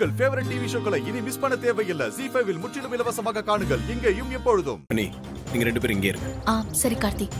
உங்கள் favourite TV ஷோக்களை இனி miss பண்ண தேவையில்லை ஜி ஃபைவில் முற்றிலும் இலவசமாக காணுங்கள் இங்கேயும் எப்பொழுதும் அண்ணி நீங்க ரெண்டு பேரும் இங்கே இருங்க ஆ சரி கார்த்திக்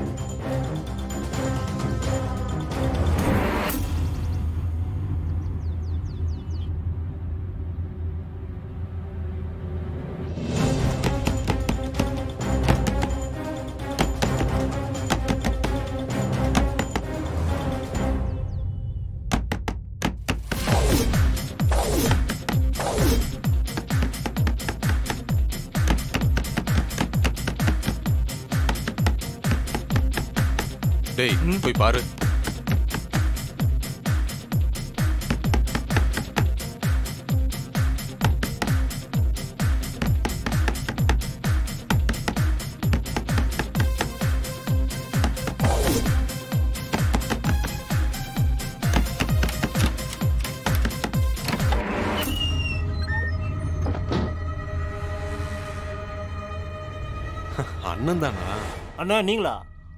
டேய் போய் பாரு அண்ணன் தானா அண்ணா நீங்களா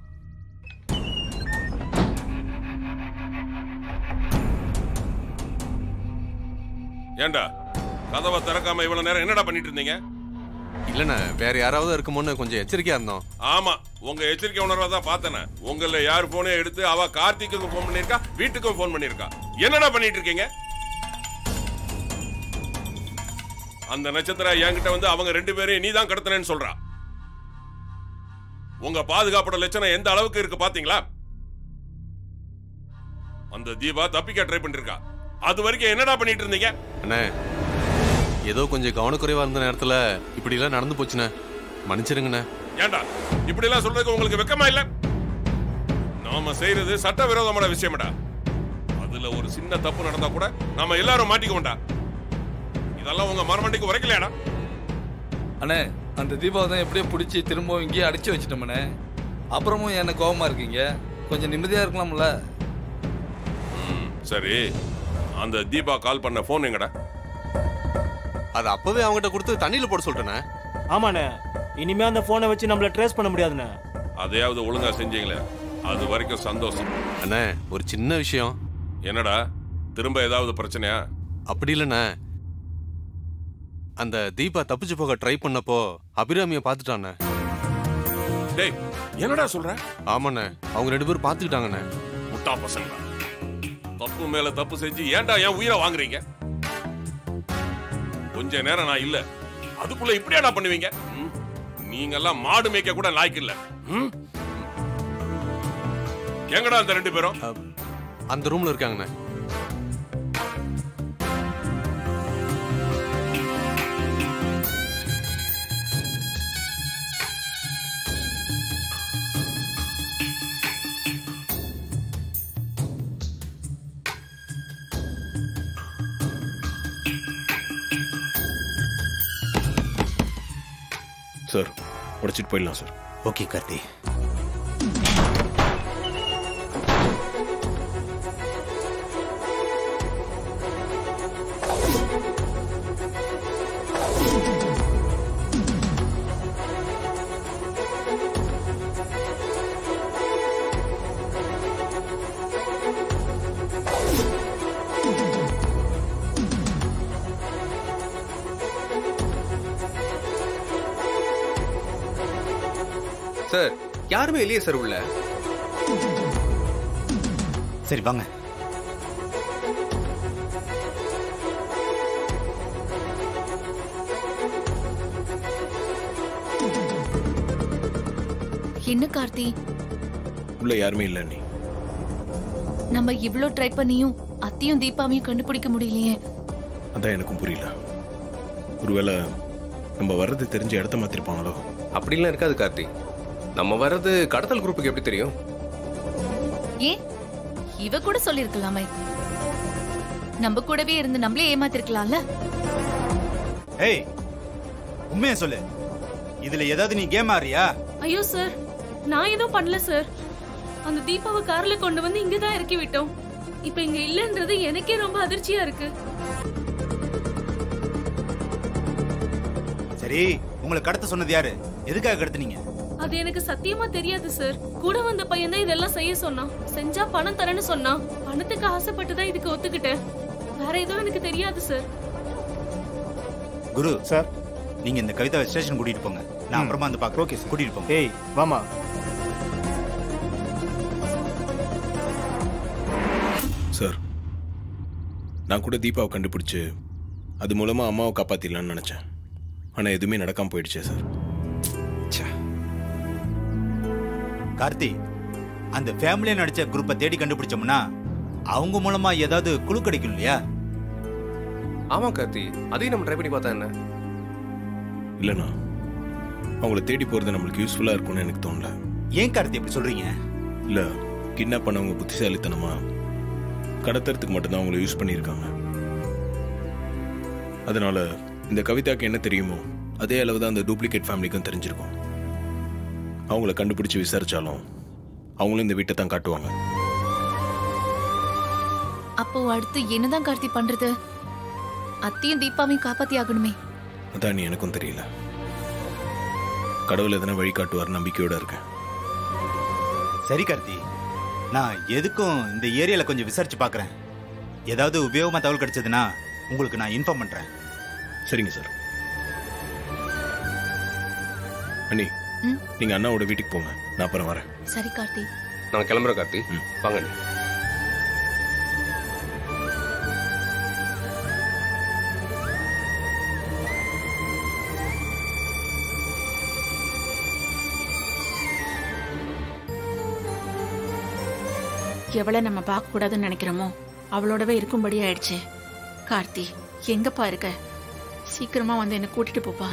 ஏண்டா கதவை திறக்காம இவ்வளவு நேரம் என்னடா பண்ணிட்டு இருந்தீங்க இல்லண்ணே வேற யாராவது இருக்குமோன்னு கொஞ்சம் எச்சரிக்கையா இருந்தோம் ஆமா உங்க எச்சரிக்கை உணர்வா தான் பார்த்தேன் உங்கள யார் போனே எடுத்து அவ கார்த்திக்கு ஃபோன் பண்ணிருக்கா வீட்டுக்கும் ஃபோன் பண்ணிருக்கா என்னடா பண்ணிட்டு இருக்கீங்க அந்த நட்சத்திரா என்கிட்ட வந்து அவங்க ரெண்டு பேரையும் நீ தான் கடத்தினேன்னு சொல்றா உங்க பாதுகாப்போட லட்சணம் எந்த அளவுக்கு இருக்கு பாத்தீங்களா அந்த தீபா தப்பிக்க ட்ரை பண்ணிருக்கா அது வரைக்கும் என்னடா பண்ணிட்டு இருந்தீங்க அண்ணே ஏதோ கொஞ்சம் கவனக்குறைவா இருந்த நேரத்துல இப்படி எல்லாம் நடந்து போச்சுண்ணே மன்னிச்சிருங்கண்ணே ஏண்டா இப்படி எல்லாம் சொல்றதுக்கு உங்களுக்கு வெக்கமா இல்ல நாம செய்யறது சட்டவிரோதமான விஷயம்டா அதுல ஒரு சின்ன தப்பு நடந்தா கூட நாம எல்லாரும் மாட்டிக்குவோம்டா இதெல்லாம் உங்க மரமண்டைக்கு உரைக்கலையாடா அண்ணே அந்த தீபாவை தான் எப்படியோ பிடிச்சி திரும்பவும் இங்கேயே அடிச்சு வச்சிட்டோம்ண்ணே அப்புறமும் என்ன கோவமா இருக்கீங்க கொஞ்சம் நிம்மதியா இருக்கலாம்ல ம், சரி அந்த தீபா கால் பண்ண போன் எங்கடா அது அப்பவே அவங்ககிட்ட கொடுத்து தண்ணியில போட சொல்லிட்டேண்ணே ஆமாண்ணே இனிமே அந்த போனை வச்சு நம்மள ட்ரேஸ் பண்ண முடியாதுண்ணே அதையாவது ஒழுங்கா செஞ்சீங்களே அது வரைக்கும் சந்தோஷம் அண்ணே ஒரு சின்ன விஷயம் என்னடா திரும்ப ஏதாவது பிரச்சனையா அப்படி இல்லைண்ணே அந்த தீபா தப்பிச்சு போக ட்ரை பண்ணப்போ அபிராமிய பார்த்துட்டாண்ணே டேய் என்னடா சொல்ற ஆமாண்ணே அவங்க ரெண்டு பேரும் பார்த்துக்கிட்டாங்கண்ணே முட்டா பசங்க தப்பு மேல தப்பு செஞ்சு ஏன்டா என் உயிரை வாங்குறீங்க கொஞ்ச நேரம் நான் இல்ல அதுக்குள்ள இப்படியாடா பண்ணுவீங்க ம்? நீங்கெல்லாம் மாடு மேய்க்க கூட லாய்க்கு இல்ல ம்? எங்கடா அந்த ரெண்டு பேரும் அந்த ரூம்ல இருக்காங்கண்ணே சார் உடைச்சிட்டு போயிடலாம் சார் ஓகே கார்த்தி சார் யாருமே இல்லையே சார் உள்ள சரி வாங்க என்ன கார்த்தி உள்ள யாருமே இல்லை நீ நம்ம இவ்ளோ ட்ரை பண்ணியும் அத்தையும் தீபாவையும் கண்டுபிடிக்க முடியலையே அதான் எனக்கும் புரியல ஒருவேளை நம்ம வர்றது தெரிஞ்ச இடத்த மாத்திருப்பாங்களோ அப்படிலாம் இருக்காது கார்த்தி நம்ம வர்றது கடத்தல் குரூப்புக்கு எப்படி தெரியும் ஏன் இவ கூட சொல்லிருக்கலாமே நம்ம கூடவே இருந்து நம்மளே ஏமாத்திருக்கலாம்ல ஏய் உண்மையை சொல்லு இதுல ஏதாவது நீ கேம் ஆறியா ஐயோ சார் நான் எதுவும் பண்ணல சார் அந்த தீபாவை கார்ல கொண்டு வந்து இங்க தான் இறக்கி விட்டோம் இப்ப இங்க இல்லன்றது எனக்கே ரொம்ப அதிர்ச்சியா இருக்கு சரி உங்களை கடத்த சொன்னது யாரு எதுக்காக கடத்துனீங்க அது எனக்கு சத்தியமா தெரியாது சார் கூட வந்த பையன் தான் இதெல்லாம் செய்ய சொன்னான் செஞ்சா பணம் தரேன்னு சொன்னான் பணத்துக்கு ஆசைப்பட்டு தான் இதுக்கு ஒத்துக்கிட்டேன் வேற எதுவும் எனக்கு தெரியாது சார் குரு சார் நீங்க இந்த கவிதாவை ஸ்டேஷன் கூட்டிட்டு போங்க நான் அப்புறமா வந்து பாக்குறேன் ஓகே சார் கூட்டிட்டு போங்க ஏய் வாமா சார் நான் கூட தீபாவை கண்டுபிடிச்சு அது மூலமா அம்மாவை காப்பாத்திடலாம்னு நினைச்சேன் ஆனா எதுவுமே நடக்காம போயிடுச்சே சார் கார்த்தி அந்த ஃபேமிலியை நடிச்ச குரூப்பை தேடி கண்டுபிடிச்சோம்னா அவங்க மூலமா ஏதாவது குழு கிடைக்கும் இல்லையா ஆமா கார்த்தி அதையும் நம்ம ட்ரை பண்ணி பார்த்தா என்ன இல்லைண்ணா அவங்கள தேடி போறது நம்மளுக்கு யூஸ்ஃபுல்லா இருக்கும்னு எனக்கு தோணல ஏன் கார்த்தி இப்படி சொல்றீங்க இல்ல கிட்னாப் பண்ணவங்க புத்திசாலித்தனமா கடத்துறதுக்கு மட்டும்தான் அவங்கள யூஸ் பண்ணியிருக்காங்க அதனால இந்த கவிதாக்கு என்ன தெரியுமோ அதே அளவு தான் அந்த டூப்ளிகேட் ஃபேமிலிக்கும் தெரிஞ்சிருக்கும் அவங்கள கண்டுபிடிச்சு விசாரிச்சாலும் அவங்களும் இந்த வீட்டை தான் காட்டுவாங்க அப்போ அடுத்து என்னதான் கார்த்தி பண்றது அத்தையும் தீபாவையும் காப்பாத்தி ஆகணுமே அதான் நீ எனக்கும் தெரியல கடவுள் எதனா வழி காட்டுவார் நம்பிக்கையோட இருக்கேன் சரி கார்த்தி நான் எதுக்கும் இந்த ஏரியால கொஞ்சம் விசாரிச்சு பார்க்கறேன் ஏதாவது உபயோகமா தகவல் கிடைச்சதுன்னா உங்களுக்கு நான் இன்ஃபார்ம் பண்றேன் சரிங்க சார் அண்ணி ம்? நீங்க அண்ணாவோட வீட்டுக்கு போங்க நான் அப்புறம் வரேன் சரி கார்த்தி நான் கிளம்புறேன் கார்த்தி ம். வாங்க நீ எவளை நம்ம பார்க்க கூடாதுன்னு நினைக்கிறோமோ அவளோடவே இருக்கும்படி ஆயிடுச்சு கார்த்தி எங்கப்பா இருக்க சீக்கிரமா வந்து என்ன கூட்டிட்டு போப்பா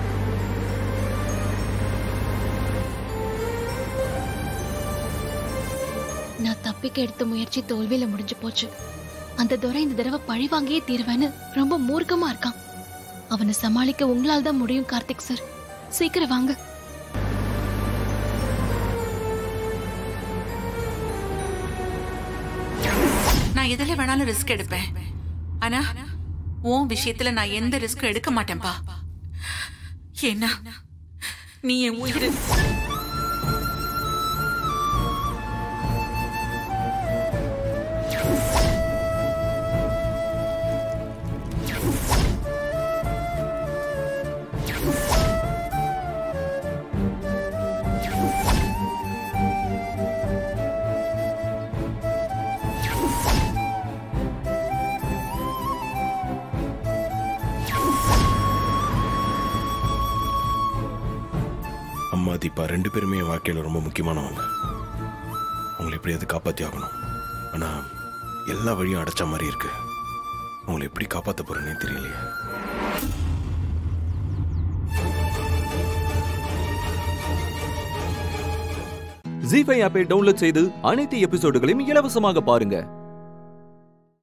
நான் தப்பிக்க எடுத்த முயற்சி தோல்வியில முடிஞ்சு போச்சு அந்த துரை இந்த தடவை பழி வாங்கியே தீருவேன்னு ரொம்ப மூர்க்கமா இருக்கான் அவனை சமாளிக்க உங்களால் தான் முடியும் கார்த்திக் சார் சீக்கிரம் வாங்க நான் எதுல வேணாலும் ரிஸ்க் எடுப்பேன் ஆனா உன் விஷயத்துல நான் எந்த ரிஸ்க்கும் எடுக்க மாட்டேன்பா ஏன்னா நீ என் உயிர் அம்மா தீபா ரெண்டு பேருமே என் வாழ்க்கையில் ரொம்ப முக்கியமானவங்க அவங்களை எப்படியாவது காப்பாற்றி ஆகணும் ஆனால் எல்லா வழியும் அடைச்ச மாதிரி இருக்கு அவங்களை எப்படி காப்பாற்ற போறேன்னே தெரியலையே ஜி ஃபைவ் ஆப்பை டவுன்லோட் செய்து அனைத்து எபிசோடுகளையும் இலவசமாக பாருங்க